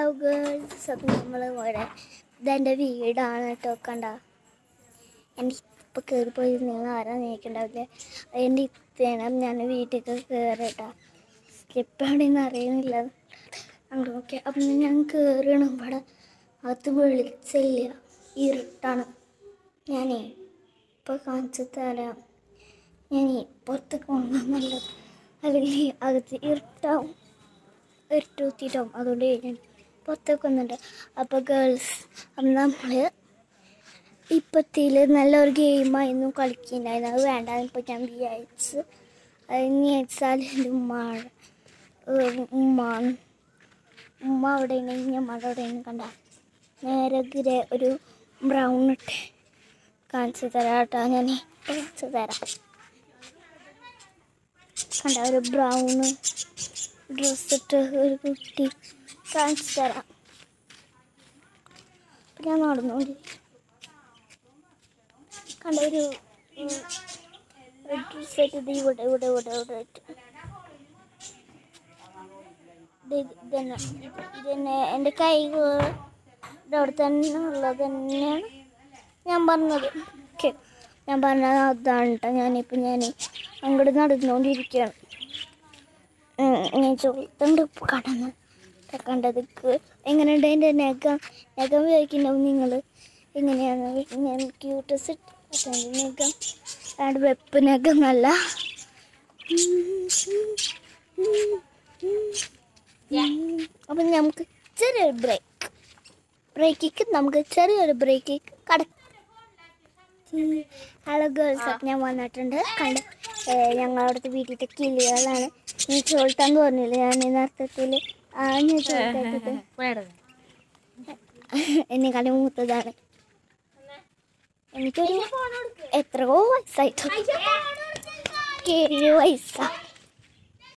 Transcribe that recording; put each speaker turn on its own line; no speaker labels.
girls അപ്പം നമ്മൾ ഇവിടെ ഇതെൻ്റെ വീടാണ് കേട്ടോ കണ്ട എൻ്റെ ഇപ്പം കയറി പോയി നിങ്ങൾ ആരാ നീക്കണ്ടാവില്ല എൻ്റെ ഇത്തേണം ഞാൻ വീട്ടിലേക്ക് കയറട്ടാ സ്ലിപ്പ് എവിടെയെന്ന് അറിയുന്നില്ല അങ്ങോട്ട് നോക്കിയാൽ അപ്പം ഞാൻ കയറണം ഇവിടെ അകത്ത് വെളിച്ചില്ല ഇരുട്ടാണ് ഞാനേ ഇപ്പോൾ കാണിച്ചു തരാം ഞാൻ പുറത്ത് കൊണ്ടാൽ നല്ലത് അല്ലെങ്കിൽ അകത്ത് ഇരുട്ടാവും ഇരുട്ടൂത്തിട്ടാവും അതുകൊണ്ട് ഞാൻ പുറത്തേക്ക് വന്നിട്ട് അപ്പോൾ ഗേൾസ് അപ്പം നമ്മൾ ഇപ്പത്തിൽ നല്ലൊരു ഗെയിമായിരുന്നു കളിക്കുന്നുണ്ടായിരുന്നു അത് വേണ്ട ഇപ്പോൾ ഞാൻ വിചാരിച്ച് അത് ഇനി വെച്ചാൽ എൻ്റെ ഉമ്മ ഉമ്മ ഉമ്മ അവിടെ ഉണ്ടെങ്കിൽ ഞമ്മടെ അവിടെ കണ്ട നേരെ ഗ്രേ ഒരു ബ്രൗൺ ഇട്ട് കാണിച്ചു തരാം കേട്ടോ ഞാൻ കാണിച്ചു തരാം കണ്ട ഒരു ബ്രൗൺ ഡ്രസ് ഇട്ട് ഒരു കുട്ടി കാണിച്ചു തരാം അപ്പൊ ഞാൻ നടന്നോണ്ടി കണ്ട ഒരു ഡ്രസ് ഇട്ട് ഇത് ഇവിടെ ഇവിടെ ഇവിടെ ഇവിടെ ഇട്ട് ഇത് ഇതന്നെ ഇത് ഇതന്നെ എൻ്റെ കൈകൾ അവിടെ തന്നെ ഉള്ളത് തന്നെയാണ് ഞാൻ പറഞ്ഞത് ഓക്കെ ഞാൻ പറഞ്ഞത് അതാണ് കേട്ടോ ഞാനിപ്പോൾ ഞാൻ അങ്ങോട്ട് നടന്നുകൊണ്ടിരിക്കുകയാണ് ഉം, ഞാൻ ചോദിച്ചുണ്ട് കടന്ന് കണ്ടത് എങ്ങനെയുണ്ട് എൻ്റെ നഖം നഖം ഉപയോഗിക്കുന്നുണ്ടാവും നിങ്ങൾ എങ്ങനെയാണ് ഞാൻ ക്യൂട്ടസ് നഖം അതാണ്ട് വെപ്പ് നഖം നല്ല അപ്പം നമുക്ക് ചെറിയൊരു ബ്രേക്ക് ബ്രേക്കിക്ക് നമുക്ക് ചെറിയൊരു ബ്രേക്ക് കട ഹലോ ഗേൾസ് അപ്പം ഞാൻ വന്നിട്ടുണ്ട് കണ്ട് ഞങ്ങളവിടുത്തെ വീട്ടിലത്തെ കിളികളാണ് നീ ചോൾത്താൻ പറഞ്ഞില്ല ഞാൻ അർത്ഥത്തിൽ ആ ഞാൻ ചോൾത്താക്കിട്ട് എന്നെ കണ്ട് മൂത്തതാണ് എനിക്കൊരു എത്രയോ വയസ്സായിട്ട് ഏഴ് വയസ്സാ